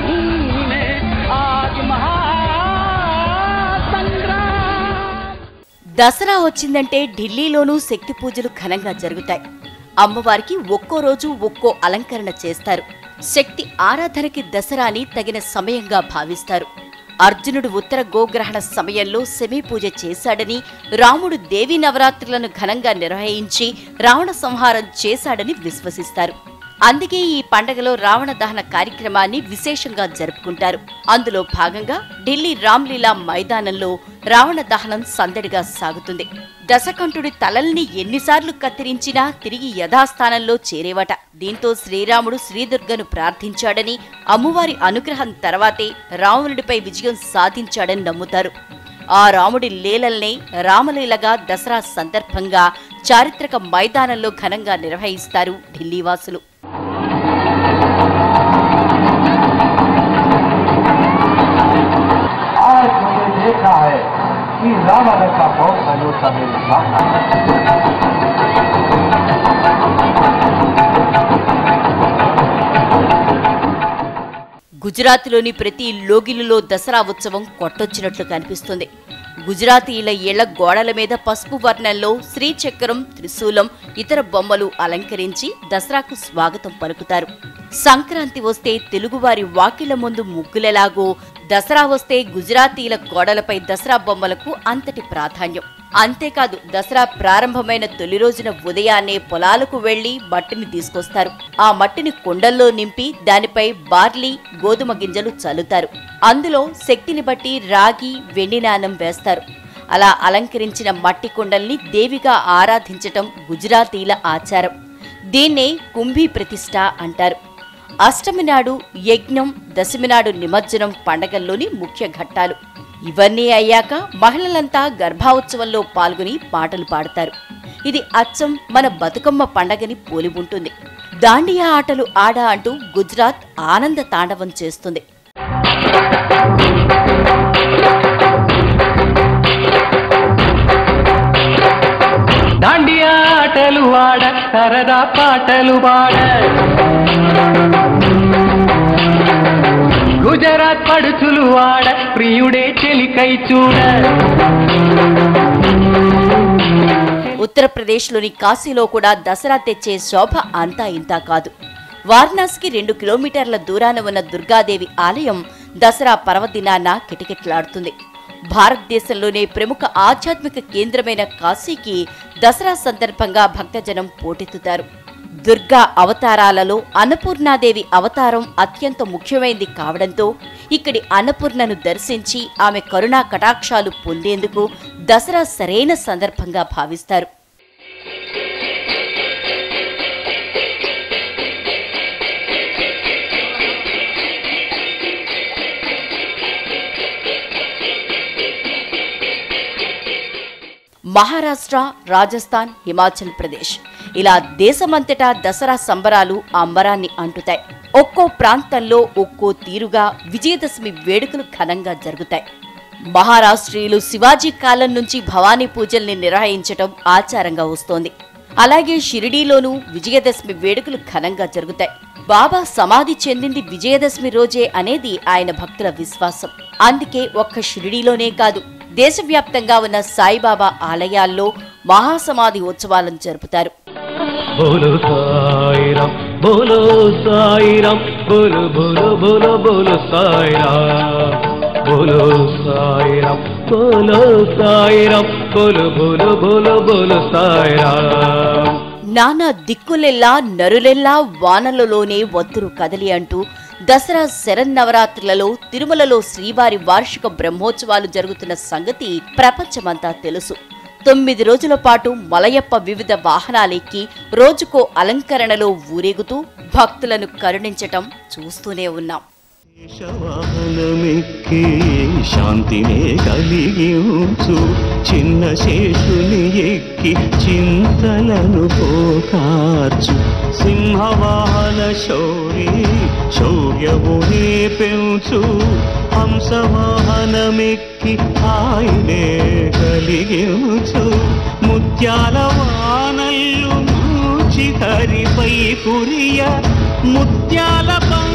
रणभूमि में आज महासंग्राम దసరా వచ్చిందంటే ఢిల్లీలోనూ శక్తి పూజలు ఘనంగా జరుగుతాయి అమ్మవారికి ఒక్కో రోజు ఒక్కో అలంకరణ చేస్తారు శక్తి ఆరాధనకి దసరాని తగిన సమయంగా భావిస్తారు అర్జునుడు ఉత్తర గోగ్రహణ సమయంలో శమీ పూజ చేశాడని రాముడు దేవీ నవరాత్రులను ఘనంగా నిర్వహించి రావణ సంహారం చేశాడని విశ్వసిస్తారు అందుకే ఈ పండగలో రావణ దహన కార్యక్రమాన్ని విశేషంగా జరుపుకుంటారు అందులో భాగంగా ఢిల్లీ రామ్లీలా మైదానంలో రావణ దహనం సందడిగా సాగుతుంది దశకంఠుడి తలల్ని ఎన్నిసార్లు కత్తిరించినా తిరిగి యథాస్థానంలో చేరేవట దీంతో శ్రీరాముడు శ్రీదుర్గను ప్రార్థించాడని అమ్మవారి అనుగ్రహం తర్వాతే రావణుడిపై విజయం సాధించాడని నమ్ముతారు ఆ రాముడి లీలల్నే రామలీలగా దసరా సందర్భంగా చారిత్రక మైదానంలో ఘనంగా నిర్వహిస్తారు ఢిల్లీవాసులు आज मुझे देखा है कि रावण का बहुत अयोध्या मेरे सामने గుజరాత్లోని ప్రతి లోగిలులో దసరా ఉత్సవం కొట్టొచ్చినట్లు కనిపిస్తుంది గుజరాతీయుల ఇళ్ల గోడల మీద పసుపు వర్ణంలో శ్రీచక్రం త్రిశూలం ఇతర బొమ్మలు అలంకరించి దసరాకు స్వాగతం పలుకుతారు సంక్రాంతి వస్తే తెలుగువారి వాకిళ్ల ముందు ముగ్గులెలాగో దసరా వస్తే గుజరాతీయుల గోడలపై దసరా బొమ్మలకు అంతటి ప్రాధాన్యం అంతేకాదు దసరా ప్రారంభమైన తొలి రోజున ఉదయాన్నే పొలాలకు వెళ్లి మట్టిని తీసుకొస్తారు ఆ మట్టిని కుండల్లో నింపి దానిపై బార్లీ గోధుమ గింజలు చల్లుతారు అందులో శక్తిని బట్టి రాగి వెండి నాణం వేస్తారు అలా అలంకరించిన మట్టి కుండల్ని దేవిగా ఆరాధించటం గుజరాతీల ఆచారం దీన్నే కుంభీ ప్రతిష్ఠ అంటారు అష్టమి నాడు యజ్ఞం దశమి నాడు నిమజ్జనం పండగల్లోని ముఖ్య ఘట్టాలు ఇవన్నీ అయ్యాక మహిళలంతా గర్భాోత్సవంలో పాల్గొని పాటలు పాడతారు ఇది అచ్చం మన బతుకమ్మ పండగని పోలి ఉంటుంది దాండియా ఆటలు ఆడ అంటూ గుజరాత్ ఆనంద తాండవం చేస్తుంది దాండియా ఆటలు ఆడ సరదా పాటలు పాడ గుజరాత్ పడుచులు ఆడ ప్రియుడే చెలికై చూడ ఉత్తరప్రదేశ్లోని కాశీలో కూడా దసరా తెచ్చే శోభ అంతా ఇంతా కాదు వారణాసికి రెండు కిలోమీటర్ల దూరాన ఉన్న దుర్గాదేవి ఆలయం దసరా పర్వదినాన కిటకిటలాడుతుంది భారతదేశంలోనే ప్రముఖ ఆధ్యాత్మిక కేంద్రమైన కాశీకి దసరా సందర్భంగా భక్తజనం పోటెత్తుతారు దుర్గా అవతారాలలో అన్నపూర్ణాదేవి అవతారం అత్యంత ముఖ్యమైనది కావడంతో ఇక్కడి అన్నపూర్ణను దర్శించి ఆమె కరుణా కటాక్షాలు పొందేందుకు దసరా సరైన సందర్భంగా భావిస్తారు మహారాష్ట్ర రాజస్థాన్ హిమాచల్ ప్రదేశ్ ఇలా దేశమంతటా దసరా సంబరాలు అంబరాన్ని అంటుతాయి ఒక్కో ప్రాంతంలో ఒక్కో తీరుగా విజయదశమి వేడుకలు ఘనంగా జరుగుతాయి మహారాష్ట్రీయులు శివాజీ కాలం నుంచి భవానీ పూజల్ని నిర్వహించటం ఆచారంగా వస్తోంది అలాగే షిరిడీలోనూ విజయదశమి వేడుకలు ఘనంగా జరుగుతాయి బాబా సమాధి చెందింది విజయదశమి రోజే అనేది ఆయన భక్తుల విశ్వాసం అందుకే ఒక్క షిరిడీలోనే కాదు దేశవ్యాప్తంగా ఉన్న సాయిబాబా ఆలయాల్లో మహాసమాధి ఉత్సవాలను జరుపుతారు బోలో సాయిరామ్ బోలో సాయిరామ్ బోలో బోలో బోలో బోలో సాయిరామ్ బోలో సాయిరామ్ బోలో సాయిరామ్ బోలో బోలో బోలో బోలో సాయిరామ్ నానా దిక్కులెల్లా నరులెల్లా వానలలోనే వత్తురు కదలి అంటూ దసరా శరన్నవరాత్రులలో తిరుమలలో శ్రీవారి వార్షిక బ్రహ్మోత్సవాలు జరుగుతున్న సంగతి ప్రపంచమంతా తెలుసు తొమ్మిది రోజుల పాటు మలయప్ప వివిధ వాహనాలెక్కి రోజుకో అలంకరణలో ఊరేగుతూ భక్తులను కరుణించటం చూస్తూనే ఉన్నాం శవాహనమెక్కి శాంతినే కలిగించు చిన్న శేషుని ఎక్కి చింతలను పోకార్చు సింహవాహన శౌరి శౌర్యమునే పెంచు హంసవాహనమెక్కి ఆయనే కలిగించు ముత్యాల వానల్లు మూచి హరిపై కురియ ముత్యాల పా